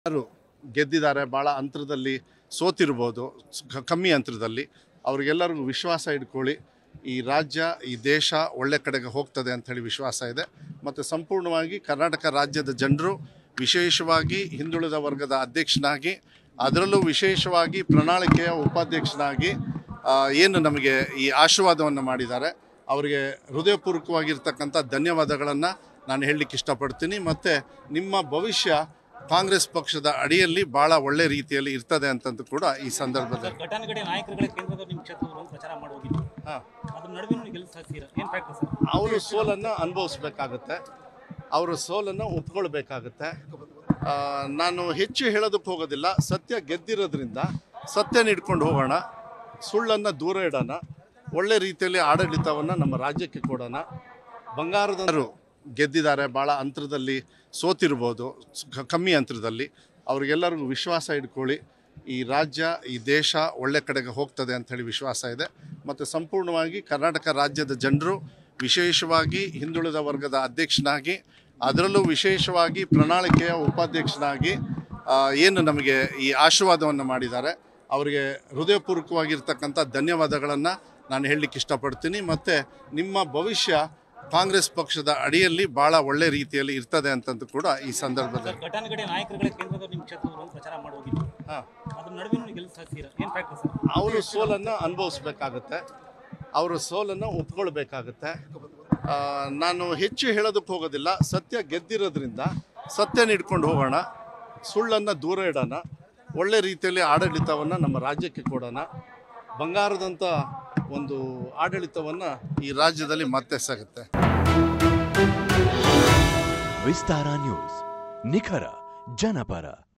ಯಾರು ಗೆದ್ದಿದ್ದಾರೆ ಭಾಳ ಅಂತರದಲ್ಲಿ ಸೋತಿರ್ಬೋದು ಕ- ಕಮ್ಮಿ ಅಂತರದಲ್ಲಿ ಅವ್ರಿಗೆಲ್ಲರಿಗೂ ವಿಶ್ವಾಸ ಇಟ್ಕೊಳ್ಳಿ ಈ ರಾಜ್ಯ ಈ ದೇಶ ಒಳ್ಳೆ ಕಡೆಗೆ ಹೋಗ್ತದೆ ಅಂಥೇಳಿ ವಿಶ್ವಾಸ ಇದೆ ಮತ್ತು ಸಂಪೂರ್ಣವಾಗಿ ಕರ್ನಾಟಕ ರಾಜ್ಯದ ಜನರು ವಿಶೇಷವಾಗಿ ಹಿಂದುಳಿದ ವರ್ಗದ ಅಧ್ಯಕ್ಷನಾಗಿ ಅದರಲ್ಲೂ ವಿಶೇಷವಾಗಿ ಪ್ರಣಾಳಿಕೆಯ ಉಪಾಧ್ಯಕ್ಷನಾಗಿ ಆ, ಏನು ನಮಗೆ ಈ ಆಶೀರ್ವಾದವನ್ನು ಮಾಡಿದ್ದಾರೆ ಅವರಿಗೆ ಹೃದಯಪೂರ್ವಕವಾಗಿರ್ತಕ್ಕಂಥ ಧನ್ಯವಾದಗಳನ್ನು ನಾನು ಹೇಳಲಿಕ್ಕೆ ಇಷ್ಟಪಡ್ತೀನಿ ಮತ್ತು ನಿಮ್ಮ ಭವಿಷ್ಯ ಕಾಂಗ್ರೆಸ್ ಪಕ್ಷದ ಅಡಿಯಲ್ಲಿ ಭಾಳ ಒಳ್ಳೆ ರೀತಿಯಲ್ಲಿ ಇರ್ತದೆ ಅಂತಂದು ಕೂಡ ಈ ಸಂದರ್ಭದಲ್ಲಿ ಸರ್ ಘಟಾನುಘಟಿ ನಾಯಕರುಗಳ ಕೇಂದ್ರದವರು ನಿಮ್ಮ ಕ್ಷೇತ್ರದವರು ಪ್ರಚಾರ ಮಾಡಿ ಹೋಗಿದ್ರು ಹಾಂ ಅದ್ರ ನಡುವೆ ನೀವು ಗೆಲ್ಲು ಸಾಧಿಸಿರ ಏನು ಫ್ಯಾಕ್ಟರ್ ಸರ್ ಅವರು ಸೋಲನ್ನು ಅನುಭವಿಸ್ಬೇಕಾಗತ್ತೆ ಅವರು ಸೋಲನ್ನು ಒಪ್ಕೊಳ್ಬೇಕಾಗತ್ತೆ ಆ, ನಾನು ಹೆಚ್ಚು ಹೇಳೋದಕ್ಕೆ ಹೋಗೋದಿಲ್ಲ ಸತ್ಯ ಗೆದ್ದಿರೋದ್ರಿಂದ ಸತ್ಯ ಇಟ್ಕೊಂಡು ಹೋಗೋಣ ಸುಳ್ಳನ್ನು ದೂರ ಇಡೋಣ ಒಳ್ಳೆ ರೀತಿಯಲ್ಲಿ ಆಡಳಿತವನ್ನು ನಮ್ಮ ರಾಜ್ಯಕ್ಕೆ ಕೊಡೋಣ ಬಂಗಾರದರು ಗೆದ್ದಿದ್ದಾರೆ ಭಾಳ ಅಂತರದಲ್ಲಿ ಸೋತಿರ್ಬೋದು ಕ- ಕಮ್ಮಿ ಅಂತರದಲ್ಲಿ ಅವ್ರಿಗೆಲ್ಲರಿಗೂ ವಿಶ್ವಾಸ ಇಟ್ಕೊಳ್ಳಿ ಈ ರಾಜ್ಯ ಈ ದೇಶ ಒಳ್ಳೆ ಕಡೆಗೆ ಹೋಗ್ತದೆ ಅಂಥೇಳಿ ವಿಶ್ವಾಸ ಇದೆ ಮತ್ತು ಸಂಪೂರ್ಣವಾಗಿ ಕರ್ನಾಟಕ ರಾಜ್ಯದ ಜನರು ವಿಶೇಷವಾಗಿ ಹಿಂದುಳಿದ ವರ್ಗದ ಅಧ್ಯಕ್ಷನಾಗಿ ಅದರಲ್ಲೂ ವಿಶೇಷವಾಗಿ ಪ್ರಣಾಳಿಕೆಯ ಉಪಾಧ್ಯಕ್ಷನಾಗಿ ಆ, ಏನು ನಮಗೆ ಈ ಆಶೀರ್ವಾದವನ್ನು ಮಾಡಿದ್ದಾರೆ ಅವರಿಗೆ ಹೃದಯಪೂರ್ವಕವಾಗಿರ್ತಕ್ಕಂಥ ಧನ್ಯವಾದಗಳನ್ನು ನಾನು ಹೇಳಲಿಕ್ಕೆ ಇಷ್ಟಪಡ್ತೀನಿ ಮತ್ತು ನಿಮ್ಮ ಭವಿಷ್ಯ ಕಾಂಗ್ರೆಸ್ ಪಕ್ಷದ ಅಡಿಯಲ್ಲಿ ಭಾಳ ಒಳ್ಳೆ ರೀತಿಯಲ್ಲಿ ಇರ್ತದೆ ಅಂತಂದು ಕೂಡ ಈ ಸಂದರ್ಭದಲ್ಲಿ ಸರ್ ಘಟಾನುಘಟಿ ನಾಯಕರುಗಳ ಕೇಂದ್ರದವರು ನಿಮ್ಮ ಕ್ಷೇತ್ರದವರು ಪ್ರಚಾರ ಮಾಡಿ ಹೋಗಿದ್ರು ಹಾಂ ಅದ್ರ ನಡುವೆ ನೀವು ಗೆಲ್ಲು ಸಾಧಿಸಿರ ಏನು ಫ್ಯಾಕ್ಟರ್ ಸರ್ ಅವರು ಸೋಲನ್ನು ಅನುಭವಿಸ್ಬೇಕಾಗತ್ತೆ ಅವರು ಸೋಲನ್ನು ಒಪ್ಕೊಳ್ಬೇಕಾಗತ್ತೆ ಆ, ನಾನು ಹೆಚ್ಚು ಹೇಳೋದಕ್ಕೆ ಹೋಗೋದಿಲ್ಲ ಸತ್ಯ ಗೆದ್ದಿರೋದ್ರಿಂದ ಸತ್ಯನ ಇಟ್ಕೊಂಡು ಹೋಗೋಣ ಸುಳ್ಳನ್ನು ದೂರ ಇಡೋಣ ಒಳ್ಳೆ ರೀತಿಯಲ್ಲಿ ಆಡಳಿತವನ್ನು ನಮ್ಮ ರಾಜ್ಯಕ್ಕೆ ಕೊಡೋಣ ಬಂಗಾರದಂಥ ಒಂದು ಆಡಳಿತವನ್ನು ಈ ರಾಜ್ಯದಲ್ಲಿ ಮತ್ತೆ ಸಿಗುತ್ತೆ ವಿಸ್ತಾರ ನ್ಯೂಸ್ ನಿಖರ ಜನಪರ